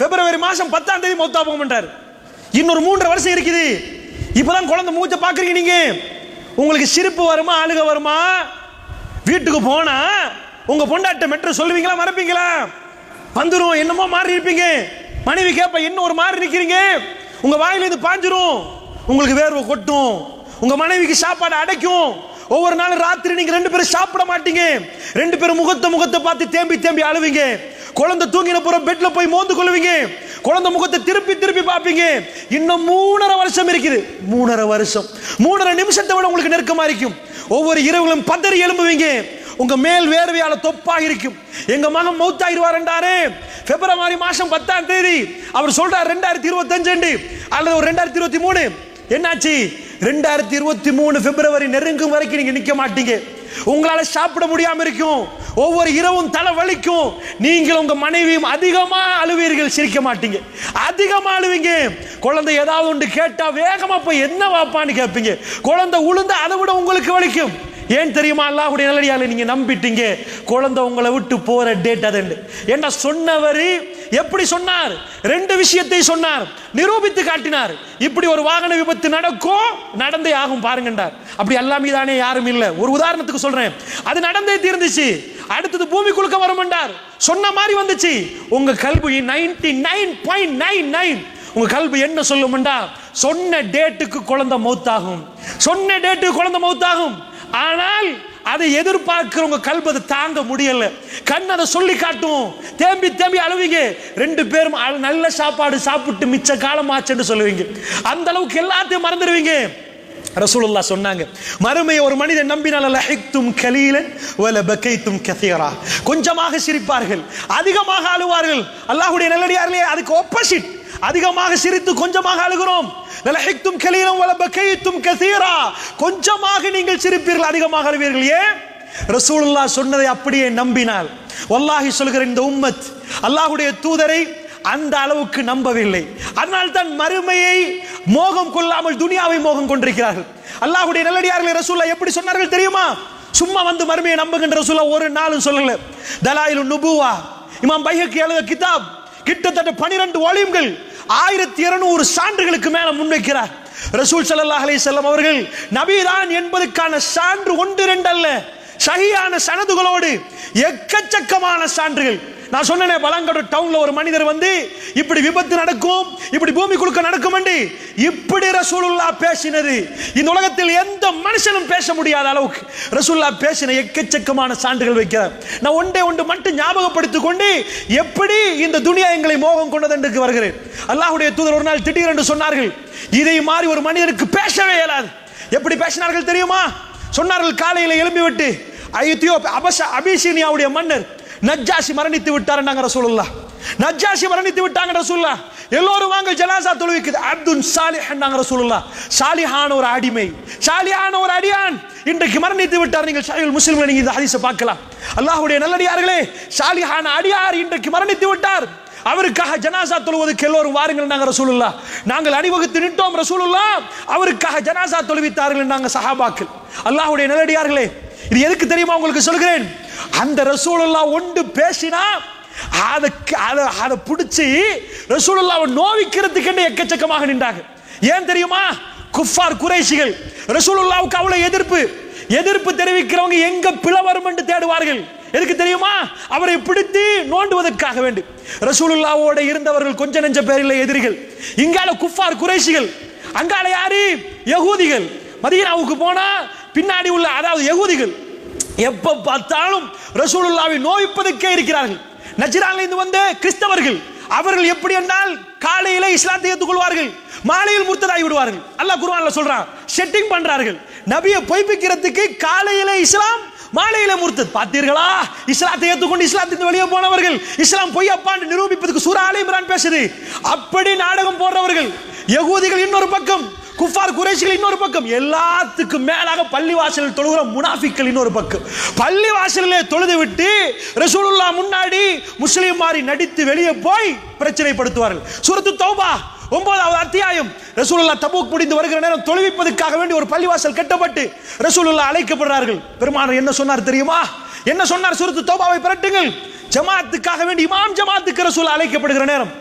பிப்ரவரி மாசம் பத்தாம் தேதி மௌத்தா போக மாட்டார் இன்னொரு மூன்றரை வருஷம் இருக்குது இப்பதான் குழந்தை மூச்ச பாக்குறீங்க நீங்க உங்களுக்கு சிரிப்பு வருமா அழுக வருமா வீட்டுக்கு போனா உங்க பொண்டாட்ட மெட்ரோ சொல்லுவீங்களா மறப்பீங்களா வந்துரும் என்னமோ மாறி இருப்பீங்க மனைவி கேப்ப என்ன ஒரு மாறி நிக்கிறீங்க உங்க வாயில இது பாஞ்சிரும் உங்களுக்கு வேர்வை கொட்டும் உங்க மனைவிக்கு சாப்பாடு அடைக்கும் ஒவ்வொரு நாளும் ராத்திரி நீங்க ரெண்டு பேரும் சாப்பிட மாட்டீங்க ரெண்டு பேரும் முகத்தை முகத்தை பார்த்து தேம்பி தேம்பி அழுவீங்க குழந்தை தூங்கின புறம் பெட்ல போய் மோந்து கொள்வீங்க குழந்தை முகத்தை திருப்பி திருப்பி பார்ப்பீங்க இன்னும் மூணரை வருஷம் இருக்குது மூணரை வருஷம் மூணரை நிமிஷத்தை விட உங்களுக்கு நெருக்கமா இருக்கும் ஒவ்வொரு இரவுகளும் பதறி எழும்புவீங்க உங்க மேல் வேர்வையால தொப்பா இருக்கும் எங்க மகன் மௌத்தாயிருவாருன்றாரு பிப்ரவரி மாசம் பத்தாம் தேதி அவர் சொல்றாரு ரெண்டாயிரத்தி இருபத்தஞ்சு அல்லது ஒரு ரெண்டாயிரத்தி இருபத்தி மூணு என்னாச்சு ரெண்டாயிரத்தி இருபத்தி மூணு பிப்ரவரி நெருங்கும் வரைக்கும் நீங்க நிக்க மாட்டீங்க உங்களால சாப்பிட முடியாம இருக்கும் ஒவ்வொரு இரவும் தலை வலிக்கும் நீங்கள் உங்க மனைவியும் அதிகமா அழுவீர்கள் சிரிக்க மாட்டீங்க அதிகமா அழுவீங்க குழந்தை ஏதாவது ஒன்று கேட்டா வேகமா போய் என்ன வாப்பான்னு கேட்பீங்க குழந்தை உளுந்து அதை விட உங்களுக்கு வலிக்கும் ஏன் தெரியுமா அல்லாஹ்வுடைய நல்லடியால நீங்க நம்பிட்டீங்க குழந்தை உங்களை விட்டு போற டேட் அது என்ன சொன்னவர் எப்படி சொன்னார் ரெண்டு விஷயத்தை சொன்னார் நிரூபித்து காட்டினார் இப்படி ஒரு வாகன விபத்து நடக்கும் நடந்தே ஆகும் பாருங்கண்டார் அப்படி எல்லாமே தானே யாரும் இல்ல ஒரு உதாரணத்துக்கு சொல்றேன் அது நடந்தே தீர்ந்துச்சு அடுத்தது பூமி குலுக்க வருமென்றார் சொன்ன மாதிரி வந்துச்சு உங்க கல்வி ninety nine point nine nine உங்க கல்வி என்ன சொல்லுமெண்டா சொன்ன டேட்டுக்கு குழந்தை மௌத்தாகும் சொன்ன டேட்டுக்கு குழந்தை மௌத்தாகும் ஆனால் அதை எதிர்பார்க்கிறவங்க கல்வி அதை தாங்க முடியல கண் அதை சொல்லி காட்டும் தேம்பி தேம்பி அழுவீங்க ரெண்டு பேரும் அழ- நல்ல சாப்பாடு சாப்பிட்டு மிச்ச காலம் ஆச்சுன்னு சொல்லுவீங்க அந்த அளவுக்கு எல்லாத்தையும் மறந்துடுவீங்க ரசூலுல்லாஹ் சொன்னாங்க மறுமையை ஒரு மனிதன் நம்பினால் லஹிக்தும் கலீலன் வல பகைத்தும் கதீரா கொஞ்சமாக சிரிப்பார்கள் அதிகமாக அழுவார்கள் அல்லாஹ்வுடைய நல்லடியார்களே அதுக்கு ஆப்போசிட் அதிகமாக சிரித்து கொஞ்சமாக அழுகிறோம் லஹிக்தும் கலீலன் வல பகைத்தும் கதீரா கொஞ்சமாக நீங்கள் சிரிப்பீர்கள் அதிகமாக அழுவீர்கள் ஏன் ரசூலுல்லாஹ் சொன்னதை அப்படியே நம்பினால் வல்லாஹி சொல்கிற இந்த உம்மத் அல்லாஹ்வுடைய தூதரை அந்த அளவுக்கு நம்பவில்லை அதனால் தான் மறுமையை மோகம் கொள்ளாமல் துனியாவை மோகம் கொண்டிருக்கிறார்கள் அல்லாஹ்வுடைய நல்லடியார்களை ரசூல்லா எப்படி சொன்னார்கள் தெரியுமா சும்மா வந்து மறுமையை நம்புகின்ற ரசூல்லா ஒரு நாளும் சொல்லல தலாயிலு நுபுவா இமாம் பைஹக்கி எழுத கிதாப் கிட்டத்தட்ட பனிரெண்டு வால்யூம்கள் ஆயிரத்தி இருநூறு சான்றுகளுக்கு மேல முன்வைக்கிறார் ரசூல் ஸல்லல்லாஹு அலைஹி வஸல்லம் அவர்கள் நபிதான் என்பதற்கான சான்று ஒன்று ரெண்டு அல்ல சகியான சனதுகளோடு எக்கச்சக்கமான சான்றுகள் நான் சொன்னேனே பலாங்கடு டவுன்ல ஒரு மனிதர் வந்து இப்படி விபத்து நடக்கும் இப்படி பூமி குலுக்க நடக்கும் இப்படி ரசூலுல்லா பேசினது இந்த உலகத்தில் எந்த மனுஷனும் பேச முடியாத அளவுக்கு ரசூலுல்லா பேசின எக்கச்சக்கமான சான்றுகள் வைக்கிறார் நான் ஒன்றே ஒன்று மட்டும் ஞாபகப்படுத்திக் கொண்டு எப்படி இந்த துனியா எங்களை மோகம் கொண்டது என்று வருகிறேன் அல்லாஹ்வுடைய தூதர் ஒரு நாள் திடீரென்று சொன்னார்கள் இதை மாதிரி ஒரு மனிதனுக்கு பேசவே இயலாது எப்படி பேசினார்கள் தெரியுமா சொன்னார்கள் காலையில் எழும்பி விட்டு ஐத்தியோ அபச அபிசீனியாவுடைய மன்னர் நஜ்ஜாசி மரணித்து விட்டார் ரசூலுல்லா நஜ்ஜாசி மரணித்து விட்டாங்க ரசூலுல்லா எல்லோரும் வாங்க ஜனாசா தொழுவிக்குது அப்துல் சாலிஹ் நாங்க ரசூலுல்லா சாலிஹான ஒரு அடிமை சாலிஹான ஒரு அடியான் இன்றைக்கு மரணித்து விட்டார் நீங்கள் சாஹில் முஸ்லிம்கள் நீங்க இந்த ஹதீஸை பார்க்கலாம் அல்லாஹ்வுடைய நல்லடியார்களே சாலிஹான அடியார் இன்றைக்கு மரணித்து விட்டார் அவருக்காக ஜனாசா தொழுவதற்கு எல்லோரும் வாருங்கள் நாங்க ரசூலுல்லா நாங்கள் அணிவகுத்து நின்றோம் ரசூலுல்லா அவருக்காக ஜனாசா தொழுவித்தார்கள் நாங்க சஹாபாக்கள் அல்லாஹ்வுடைய நல்லடியார்களே இது எதுக்கு தெரியுமா உங்களுக்கு சொல்கிறேன் அந்த ரசூலுல்லா ஒன்று பேசினா அதை அதை அதை பிடிச்சி ரசூலுல்லாவை நோவிக்கிறதுக்கு எக்கச்சக்கமாக நின்றாங்க ஏன் தெரியுமா குஃபார் குறைஷிகள் ரசூலுல்லாவுக்கு அவ்வளவு எதிர்ப்பு எதிர்ப்பு தெரிவிக்கிறவங்க எங்க பிளவரும் என்று தேடுவார்கள் எதுக்கு தெரியுமா அவரை பிடித்து நோண்டுவதற்காக வேண்டி ரசூலுல்லாவோட இருந்தவர்கள் கொஞ்ச நெஞ்ச பேரில் எதிரிகள் இங்கால குஃபார் குறைஷிகள் அங்கால யாரு யகூதிகள் மதீனாவுக்கு போனா பின்னாடி உள்ள அதாவது யகூதிகள் எப்ப பார்த்தாலும் ரசூலுல்லாவை நோய்ப்பதற்கே இருக்கிறார்கள் நஜ்ரான்ல இருந்து வந்த கிறிஸ்தவர்கள் அவர்கள் எப்படி என்றால் காலையில இஸ்லாத்தை ஏற்றுக்கொள்வார்கள் மாலையில் முர்த்ததாகி விடுவார்கள் அல்லாஹ் குர்ஆன்ல சொல்றான் செட்டிங் பண்றார்கள் நபியை பொய்ப்பிக்கிறதுக்கு காலையில இஸ்லாம் மாலையில முர்த்தத் பார்த்தீர்களா இஸ்லாத்தை ஏற்றுக்கொண்டு இஸ்லாத்தின் வெளியே போனவர்கள் இஸ்லாம் பொய் அப்பான்னு நிரூபிப்பதற்கு சூரா ஆல இம்ரான் பேசுது அப்படி நாடகம் போடுறவர்கள் யகூதிகள் இன்னொரு பக்கம் குஃபார் குறைஷிகள் இன்னொரு பக்கம் எல்லாத்துக்கும் மேலாக பள்ளிவாசலில் தொழுகிற முனாஃபிக்கள் இன்னொரு பக்கம் பள்ளிவாசலில் தொழுது விட்டு ரசூலுல்லா முன்னாடி முஸ்லீம் மாதிரி நடித்து வெளியே போய் பிரச்சனைப்படுத்துவார்கள் சூரத்து தௌபா ஒன்பதாவது அத்தியாயம் ரசூலுல்லா தபூக் முடிந்து வருகிற நேரம் தொழுவிப்பதற்காக வேண்டி ஒரு பள்ளிவாசல் கட்டப்பட்டு ரசூலுல்லா அழைக்கப்படுறார்கள் பெருமானார் என்ன சொன்னார் தெரியுமா என்ன சொன்னார் சூரத்து தௌபாவை பிரட்டுங்கள் ஜமாத்துக்காக வேண்டி இமாம் ஜமாத்துக்கு ரசூல் அழைக்கப்படுகிற நேரம்